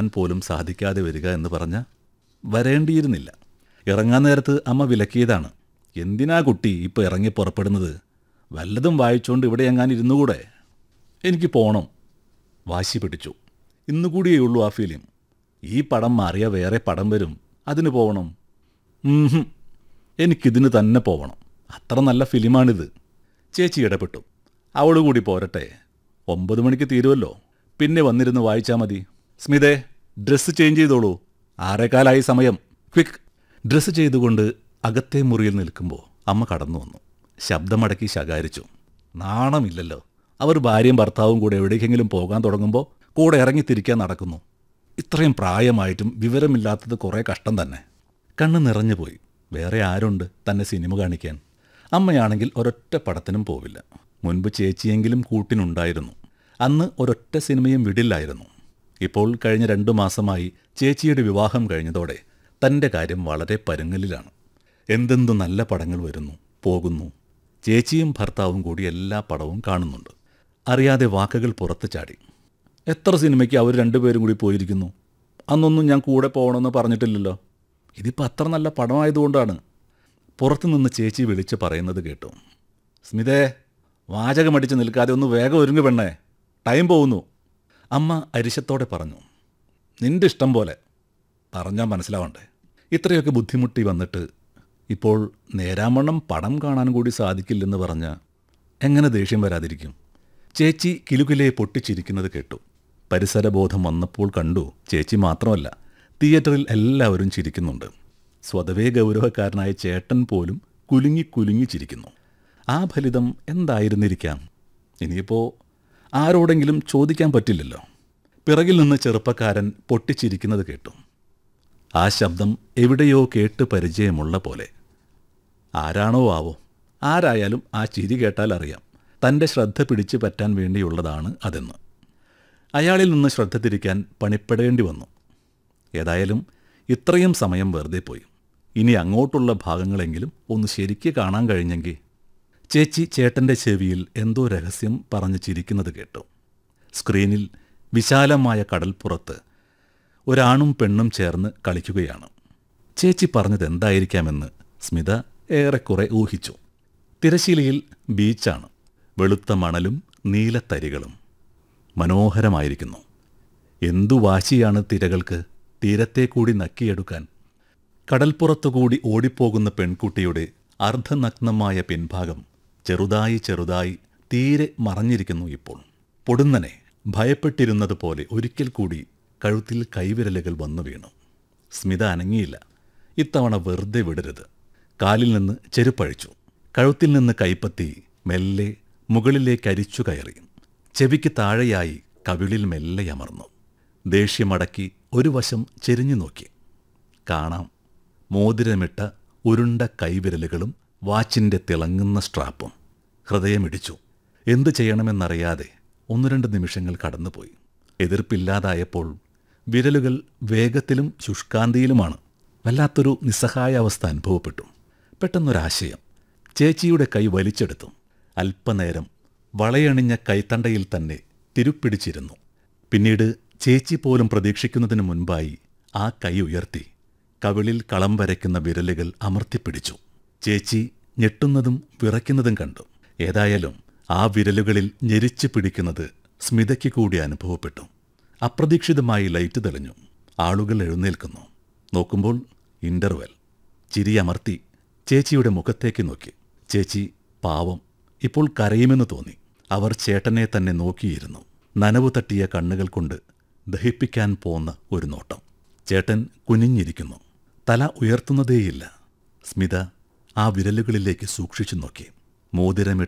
പോലും സാധിക്കാതെ വരിക എന്ന് പറഞ്ഞ വരേണ്ടിയിരുന്നില്ല ഇറങ്ങാൻ നേരത്ത് അമ്മ വിലക്കിയതാണ് എന്തിനാ കുട്ടി ഇപ്പോൾ ഇറങ്ങി പുറപ്പെടുന്നത് വല്ലതും വായിച്ചുകൊണ്ട് ഇവിടെ എങ്ങാൻ ഇരുന്നുകൂടെ എനിക്ക് പോണം വാശി പിടിച്ചു ഇന്നുകൂടിയേ ഉള്ളൂ ആ ഫിലിം ഈ പടം മാറിയ വേറെ പടം വരും അതിന് പോകണം ഉംഹും. എനിക്കിതിന് തന്നെ പോവണം അത്ര നല്ല ഫിലിമാണിത് ചേച്ചി ഇടപെട്ടു അവള് കൂടി പോരട്ടെ ഒമ്പത് മണിക്ക് തീരുമല്ലോ പിന്നെ വന്നിരുന്ന് വായിച്ചാൽ മതി സ്മിതേ ഡ്രസ്സ് ചേഞ്ച് ചെയ്തോളൂ ആറേക്കാലായി സമയം ക്വിക്ക് ഡ്രസ്സ് ചെയ്തുകൊണ്ട് അകത്തെ മുറിയിൽ നിൽക്കുമ്പോൾ അമ്മ കടന്നു വന്നു ശബ്ദമടക്കി ശകാരിച്ചു നാണമില്ലല്ലോ അവർ ഭാര്യയും ഭർത്താവും കൂടെ എവിടേക്കെങ്കിലും പോകാൻ തുടങ്ങുമ്പോൾ കൂടെ ഇറങ്ങിത്തിരിക്കാൻ നടക്കുന്നു ഇത്രയും പ്രായമായിട്ടും വിവരമില്ലാത്തത് കുറേ കഷ്ടം തന്നെ കണ്ണ് നിറഞ്ഞുപോയി വേറെ ആരുണ്ട് തന്നെ സിനിമ കാണിക്കാൻ അമ്മയാണെങ്കിൽ ഒരൊറ്റ പടത്തിനും പോവില്ല മുൻപ് ചേച്ചിയെങ്കിലും കൂട്ടിനുണ്ടായിരുന്നു അന്ന് ഒരൊറ്റ സിനിമയും വിടില്ലായിരുന്നു ഇപ്പോൾ കഴിഞ്ഞ രണ്ടു മാസമായി ചേച്ചിയുടെ വിവാഹം കഴിഞ്ഞതോടെ തൻ്റെ കാര്യം വളരെ പരുങ്ങലിലാണ് എന്തെന്തു നല്ല പടങ്ങൾ വരുന്നു പോകുന്നു ചേച്ചിയും ഭർത്താവും കൂടി എല്ലാ പടവും കാണുന്നുണ്ട് അറിയാതെ വാക്കുകൾ പുറത്ത് ചാടി എത്ര സിനിമയ്ക്ക് അവർ രണ്ടുപേരും കൂടി പോയിരിക്കുന്നു അന്നൊന്നും ഞാൻ കൂടെ പോകണമെന്ന് പറഞ്ഞിട്ടില്ലല്ലോ ഇതിപ്പോൾ അത്ര നല്ല പടമായതുകൊണ്ടാണ് പുറത്തുനിന്ന് ചേച്ചി വിളിച്ച് പറയുന്നത് കേട്ടു സ്മിതേ വാചകമടിച്ച് നിൽക്കാതെ ഒന്ന് വേഗം ഒരുങ്ങു പെണ്ണേ ടൈം പോകുന്നു അമ്മ അരിശത്തോടെ പറഞ്ഞു നിന്റെ ഇഷ്ടം പോലെ പറഞ്ഞാൽ മനസ്സിലാവണ്ടേ ഇത്രയൊക്കെ ബുദ്ധിമുട്ടി വന്നിട്ട് ഇപ്പോൾ നേരാമണ്ണം പടം കാണാൻ കൂടി സാധിക്കില്ലെന്ന് പറഞ്ഞ എങ്ങനെ ദേഷ്യം വരാതിരിക്കും ചേച്ചി കിലുകിലെ പൊട്ടിച്ചിരിക്കുന്നത് കേട്ടു പരിസരബോധം വന്നപ്പോൾ കണ്ടു ചേച്ചി മാത്രമല്ല തിയേറ്ററിൽ എല്ലാവരും ചിരിക്കുന്നുണ്ട് സ്വതവേ ഗൗരവക്കാരനായ ചേട്ടൻ പോലും കുലുങ്ങി കുലുങ്ങി ചിരിക്കുന്നു ആ ഫലിതം എന്തായിരുന്നിരിക്കാം ഇനിയിപ്പോൾ ആരോടെങ്കിലും ചോദിക്കാൻ പറ്റില്ലല്ലോ പിറകിൽ നിന്ന് ചെറുപ്പക്കാരൻ പൊട്ടിച്ചിരിക്കുന്നത് കേട്ടു ആ ശബ്ദം എവിടെയോ കേട്ട് പരിചയമുള്ള പോലെ ആരാണോ ആവോ ആരായാലും ആ ചിരി കേട്ടാൽ അറിയാം തൻ്റെ ശ്രദ്ധ പിടിച്ചു പറ്റാൻ വേണ്ടിയുള്ളതാണ് അതെന്ന് അയാളിൽ നിന്ന് ശ്രദ്ധ തിരിക്കാൻ പണിപ്പെടേണ്ടി വന്നു ഏതായാലും ഇത്രയും സമയം വെറുതെ പോയി ഇനി അങ്ങോട്ടുള്ള ഭാഗങ്ങളെങ്കിലും ഒന്ന് ശരിക്ക് കാണാൻ കഴിഞ്ഞെങ്കിൽ ചേച്ചി ചേട്ടൻ്റെ ചെവിയിൽ എന്തോ രഹസ്യം പറഞ്ഞു ചിരിക്കുന്നത് കേട്ടു സ്ക്രീനിൽ വിശാലമായ കടൽപ്പുറത്ത് ഒരാണും പെണ്ണും ചേർന്ന് കളിക്കുകയാണ് ചേച്ചി പറഞ്ഞത് എന്തായിരിക്കാമെന്ന് സ്മിത ഏറെക്കുറെ ഊഹിച്ചു തിരശീലയിൽ ബീച്ചാണ് വെളുത്ത മണലും നീലത്തരികളും മനോഹരമായിരിക്കുന്നു എന്തു വാശിയാണ് തിരകൾക്ക് തീരത്തെ കൂടി നക്കിയെടുക്കാൻ കടൽപ്പുറത്തുകൂടി ഓടിപ്പോകുന്ന പെൺകുട്ടിയുടെ അർദ്ധനഗ്നമായ പിൻഭാഗം ചെറുതായി ചെറുതായി തീരെ മറഞ്ഞിരിക്കുന്നു ഇപ്പോൾ പൊടുന്നനെ ഭയപ്പെട്ടിരുന്നതുപോലെ ഒരിക്കൽ കൂടി കഴുത്തിൽ കൈവിരലുകൾ വന്നു വീണു സ്മിത അനങ്ങിയില്ല ഇത്തവണ വെറുതെ വിടരുത് കാലിൽ നിന്ന് ചെരുപ്പഴിച്ചു കഴുത്തിൽ നിന്ന് കൈപ്പത്തി മെല്ലെ മുകളിലേക്ക് അരിച്ചു കയറി ചെവിക്ക് താഴെയായി കവിളിൽ മെല്ലെ അമർന്നു ദേഷ്യമടക്കി ഒരു വശം ചെരിഞ്ഞു നോക്കി കാണാം മോതിരമിട്ട ഉരുണ്ട കൈവിരലുകളും വാച്ചിൻ്റെ തിളങ്ങുന്ന സ്ട്രാപ്പും ഹൃദയമിടിച്ചു എന്തു ചെയ്യണമെന്നറിയാതെ ഒന്ന് രണ്ട് നിമിഷങ്ങൾ കടന്നുപോയി എതിർപ്പില്ലാതായപ്പോൾ വിരലുകൾ വേഗത്തിലും ശുഷ്കാന്തിയിലുമാണ് വല്ലാത്തൊരു നിസ്സഹായ അവസ്ഥ അനുഭവപ്പെട്ടു പെട്ടെന്നൊരാശയം ചേച്ചിയുടെ കൈ വലിച്ചെടുത്തു അല്പനേരം വളയണിഞ്ഞ കൈത്തണ്ടയിൽ തന്നെ തിരുപ്പിടിച്ചിരുന്നു പിന്നീട് ചേച്ചി പോലും പ്രതീക്ഷിക്കുന്നതിന് മുൻപായി ആ കൈ ഉയർത്തി കവിളിൽ കളം വരയ്ക്കുന്ന വിരലുകൾ അമർത്തിപ്പിടിച്ചു ചേച്ചി ഞെട്ടുന്നതും വിറയ്ക്കുന്നതും കണ്ടു ഏതായാലും ആ വിരലുകളിൽ ഞെരിച്ചു പിടിക്കുന്നത് സ്മിതയ്ക്ക് കൂടി അനുഭവപ്പെട്ടു അപ്രതീക്ഷിതമായി ലൈറ്റ് തെളിഞ്ഞു ആളുകൾ എഴുന്നേൽക്കുന്നു നോക്കുമ്പോൾ ഇന്റർവെൽ ചിരി അമർത്തി ചേച്ചിയുടെ മുഖത്തേക്ക് നോക്കി ചേച്ചി പാവം ഇപ്പോൾ കരയുമെന്ന് തോന്നി അവർ ചേട്ടനെ തന്നെ നോക്കിയിരുന്നു നനവ് തട്ടിയ കണ്ണുകൾ കൊണ്ട് ദഹിപ്പിക്കാൻ പോന്ന ഒരു നോട്ടം ചേട്ടൻ കുനിഞ്ഞിരിക്കുന്നു തല ഉയർത്തുന്നതേയില്ല സ്മിത ആ വിരലുകളിലേക്ക് സൂക്ഷിച്ചു നോക്കി മോതിരമിട്ട